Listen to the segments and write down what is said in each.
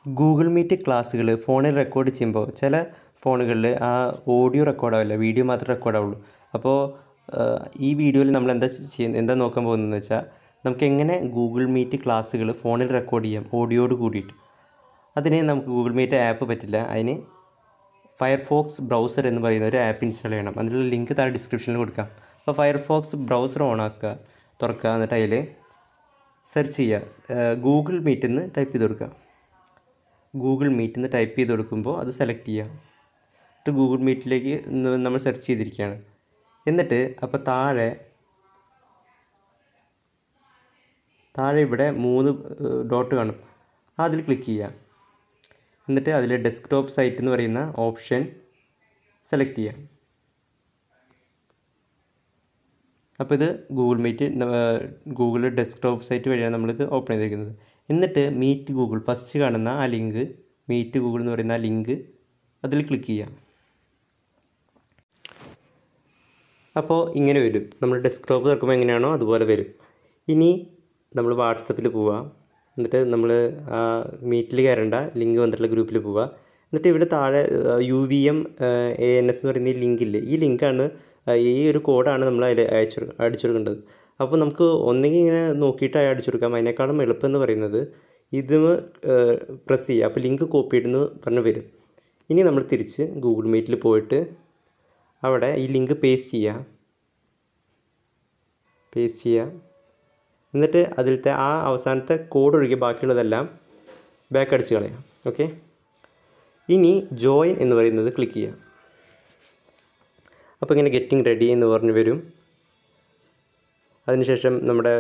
Google meet ക്ലാസ്സുകൾ ഫോണിൽ record ചെയ്യുമ്പോൾ ചില ഫോണുകളിൽ ആ ഓഡിയോ റെക്കോർഡാവില്ല വീഡിയോ മാത്രമേ റെക്കോർഡാവുള്ളൂ അപ്പോൾ ഈ വീഡിയോയിൽ നമ്മൾ എന്താ ചെയ്യുന്നത് എന്താ നോക്കാൻ പോകുന്നതെന്ന് വെച്ചാൽ നമുക്ക് എങ്ങനെ ഗൂഗിൾ മീറ്റ് ക്ലാസ്സുകൾ ഫോണിൽ റെക്കോർഡ് ചെയ്യാം ഓഡിയോയോട് കൂടിയിട്ട് അതിന് നമുക്ക് ഗൂഗിൾ മീറ്റ് ആപ്പ് പറ്റില്ല അതിന് ഫയർഫോക്സ് ബ്രൗസർ എന്ന് പറയുന്ന ഒരു ആപ്പ് ഇൻസ്റ്റാൾ ചെയ്യണം അതിനുള്ള ലിങ്ക് താഴെ ഡിസ്ക്രിപ്ഷനിൽ കൊടുക്കാം അപ്പോൾ ഫയർഫോക്സ് ബ്രൗസർ ഓൺ ആക്കുക തുറക്കുക എന്നിട്ട് അതിൽ സെർച്ച് ചെയ്യുക ഗൂഗിൾ മീറ്റ് എന്ന് ടൈപ്പ് ചെയ്ത് കൊടുക്കുക ഗൂഗിൾ മീറ്റ് എന്ന് ടൈപ്പ് ചെയ്ത് കൊടുക്കുമ്പോൾ അത് സെലക്ട് ചെയ്യുക എന്നിട്ട് ഗൂഗിൾ മീറ്റിലേക്ക് നമ്മൾ സെർച്ച് ചെയ്തിരിക്കുകയാണ് എന്നിട്ട് അപ്പോൾ താഴെ താഴെ ഇവിടെ മൂന്ന് ഡോട്ട് കാണും അതിൽ ക്ലിക്ക് ചെയ്യുക എന്നിട്ട് അതിൽ ഡെസ്ക്ടോപ്പ് സൈറ്റ് എന്ന് പറയുന്ന ഓപ്ഷൻ സെലക്ട് ചെയ്യുക അപ്പോൾ ഇത് Google Meet Google desktop site വഴിയാണ് നമ്മളിത് ഓപ്പൺ ചെയ്തിരിക്കുന്നത് എന്നിട്ട് മീറ്റ് ഗൂഗിൾ ഫസ്റ്റ് കാണുന്ന ആ ലിങ്ക് മീറ്റ് ഗൂഗിൾ എന്ന് പറയുന്ന ആ ലിങ്ക് അതിൽ ക്ലിക്ക് ചെയ്യാം അപ്പോൾ ഇങ്ങനെ വരും നമ്മൾ ഡെസ്ക്ടോപ്പ് തുറക്കുമ്പോൾ എങ്ങനെയാണോ അതുപോലെ വരും ഇനി നമ്മൾ വാട്സപ്പിൽ പോവുക എന്നിട്ട് നമ്മൾ ആ മീറ്റിൽ കയറേണ്ട ലിങ്ക് വന്നിട്ടുള്ള ഗ്രൂപ്പിൽ പോവുക എന്നിട്ട് ഇവിടെ താഴെ U V M A N S എന്ന് പറയുന്ന ഈ ലിങ്കില്ലേ ഈ ലിങ്കാണ് ഈ ഒരു കോഡാണ് നമ്മൾ അതിൽ അയച്ചു അടിച്ചു കൊടുക്കേണ്ടത് അപ്പോൾ നമുക്ക് ഒന്നെങ്കിൽ ഇങ്ങനെ നോക്കിയിട്ട് അടിച്ചു കൊടുക്കാം അതിനേക്കാളും എളുപ്പം എന്ന് പറയുന്നത് ഇത് പ്രസ് ചെയ്യുക അപ്പോൾ ലിങ്ക് കോപ്പി ഇടുന്നു പറഞ്ഞ് വരും ഇനി നമ്മൾ തിരിച്ച് ഗൂഗിൾ മീറ്റിൽ പോയിട്ട് അവിടെ ഈ ലിങ്ക് പേസ്റ്റ് ചെയ്യുക പേസ്റ്റ് ചെയ്യുക എന്നിട്ട് അതിലത്തെ ആ അവസാനത്തെ കോഡ് ഒഴികെ ബാക്കിയുള്ളതെല്ലാം ബാക്ക് അടിച്ച് കളയാം ഓക്കെ ഇനി ജോയിൻ എന്ന് പറയുന്നത് ക്ലിക്ക് ചെയ്യുക അപ്പോൾ ഇങ്ങനെ ഗെറ്റിംഗ് റെഡി എന്ന് പറഞ്ഞ് വരും അതിനുശേഷം നമ്മുടെ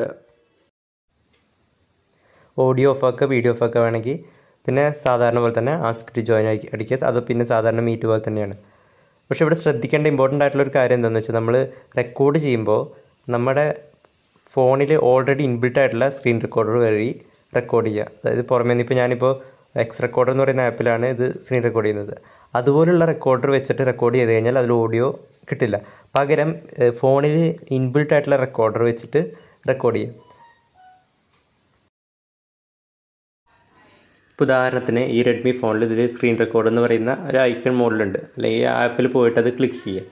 ഓഡിയോ ഓഫ് ആക്കുക വീഡിയോ ഓഫ് ആക്കുക വേണമെങ്കിൽ പിന്നെ സാധാരണ പോലെ തന്നെ ആസ്ക് ടു ജോയിൻ അടിക്കുക അത് പിന്നെ സാധാരണ മീറ്റ് പോലെ തന്നെയാണ് പക്ഷേ ഇവിടെ ശ്രദ്ധിക്കേണ്ട ഇമ്പോർട്ടൻ്റ് ആയിട്ടുള്ള ഒരു കാര്യം എന്താണെന്ന് വെച്ചാൽ നമ്മൾ റെക്കോർഡ് ചെയ്യുമ്പോൾ നമ്മുടെ ഫോണിൽ ഓൾറെഡി ഇൻബിൽട്ട് ആയിട്ടുള്ള സ്ക്രീൻ റെക്കോർഡർ വഴി റെക്കോർഡ് ചെയ്യുക അതായത് പുറമേ നിന്ന് ഇപ്പോൾ ഞാനിപ്പോൾ എക്സ് റെക്കോർഡർ എന്ന് പറയുന്ന ആപ്പിലാണ് ഇത് സ്ക്രീൻ റെക്കോർഡ് ചെയ്യുന്നത് അതുപോലുള്ള റെക്കോർഡർ വെച്ചിട്ട് റെക്കോർഡ് ചെയ്ത് കഴിഞ്ഞാൽ അതിൽ ഓഡിയോ കിട്ടില്ല പകരം ഫോണിൽ ഇൻബിൽട്ട് ആയിട്ടുള്ള റെക്കോർഡർ വെച്ചിട്ട് റെക്കോർഡ് ചെയ്യാം ഇപ്പോൾ ഉദാഹരണത്തിന് ഈ റെഡ്മി ഫോണിൽ ഇതിൽ സ്ക്രീൻ റെക്കോർഡ് എന്ന് പറയുന്ന ഒരു ഐക്കൺ മോഡിലുണ്ട് അല്ലെങ്കിൽ ഈ ആപ്പിൽ പോയിട്ട് അത് ക്ലിക്ക് ചെയ്യുക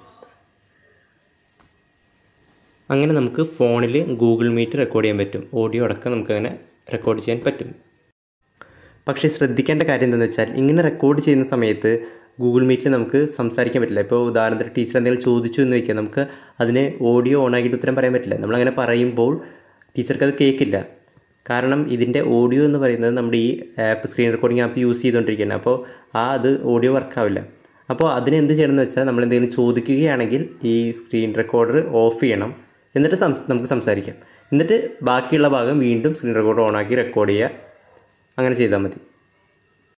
അങ്ങനെ നമുക്ക് ഫോണിൽ ഗൂഗിൾ മീറ്റ് റെക്കോർഡ് ചെയ്യാൻ പറ്റും ഓഡിയോ അടക്കം നമുക്കങ്ങനെ റെക്കോർഡ് ചെയ്യാൻ പറ്റും പക്ഷേ ശ്രദ്ധിക്കേണ്ട കാര്യം എന്താണെന്ന് വെച്ചാൽ ഇങ്ങനെ റെക്കോർഡ് ചെയ്യുന്ന സമയത്ത് ഗൂഗിൾ മീറ്റിൽ നമുക്ക് സംസാരിക്കാൻ പറ്റില്ല ഇപ്പോൾ ഉദാഹരണത്തിന് ടീച്ചർ എന്തെങ്കിലും ചോദിച്ചു എന്ന് വയ്ക്കുക നമുക്ക് അതിന് ഓഡിയോ ഓൺ ആക്കിയിട്ട് ഉത്തരം പറയാൻ പറ്റില്ല നമ്മളങ്ങനെ പറയുമ്പോൾ ടീച്ചർക്ക് അത് കേൾക്കില്ല കാരണം ഇതിൻ്റെ ഓഡിയോ എന്ന് പറയുന്നത് നമ്മുടെ ഈ app screen recording app use ചെയ്തുകൊണ്ടിരിക്കുകയാണ് അപ്പോൾ ആ അത് ഓഡിയോ വർക്കാവില്ല അപ്പോൾ അതിന് എന്ത് ചെയ്യണം എന്ന് വെച്ചാൽ നമ്മൾ എന്തെങ്കിലും ചോദിക്കുകയാണെങ്കിൽ ഈ സ്ക്രീൻ റെക്കോർഡർ ഓഫ് ചെയ്യണം എന്നിട്ട് സംസ് നമുക്ക് സംസാരിക്കാം എന്നിട്ട് ബാക്കിയുള്ള ഭാഗം വീണ്ടും സ്ക്രീൻ റെക്കോർഡർ ഓണാക്കി റെക്കോർഡ് ചെയ്യുക അങ്ങനെ ചെയ്താൽ മതി